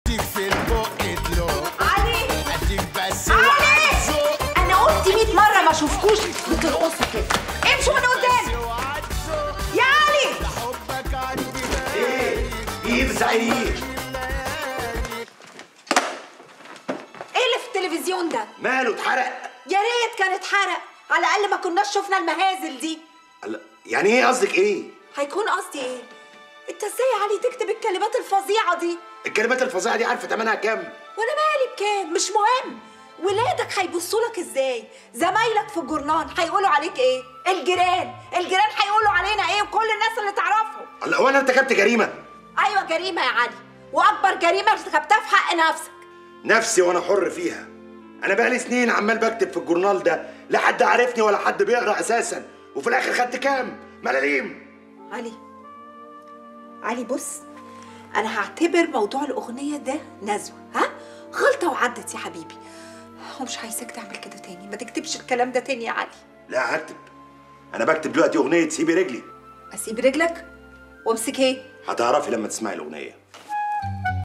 اديك في البق تلوق علي اديك بس علي وعالذوق انا قلت 100 مره ما اشوفكوش بترقصوا كده امشوا من قدامي وعالذوق يا علي حبك عندي ايه ايه زعيق ايه اللي في التلفزيون ده ماله اتحرق يا ريت كان اتحرق على الاقل ما كناش شفنا المهازل دي الله، يعني ايه قصدك ايه هيكون قصدي ايه انت ازاي يا علي تكتب الكلمات الفظيعه دي الكلمات الفظيعه دي عارفه ثمنها كام وانا مالي بكام مش مهم ولادك هيبصوا لك ازاي زمايلك في الجورنال هيقولوا عليك ايه الجيران الجيران هيقولوا علينا ايه وكل الناس اللي تعرفهم الله وانا ارتكبت جريمه ايوه جريمه يا علي واكبر جريمه ارتكبتها في حق نفسك نفسي وانا حر فيها انا بقالي سنين عمال بكتب في الجورنال ده لا حد عارفني ولا حد بيقرا اساسا وفي الاخر خدت كام ملاليم علي علي بص انا هعتبر موضوع الاغنيه ده نزوه ها غلطه وعدت يا حبيبي ومش عايزاك تعمل كده تاني ما تكتبش الكلام ده تاني يا علي لا هكتب انا بكتب دلوقتي اغنيه سيبي رجلي اسيب رجلك وامسك ايه هتعرفي لما تسمعي الاغنيه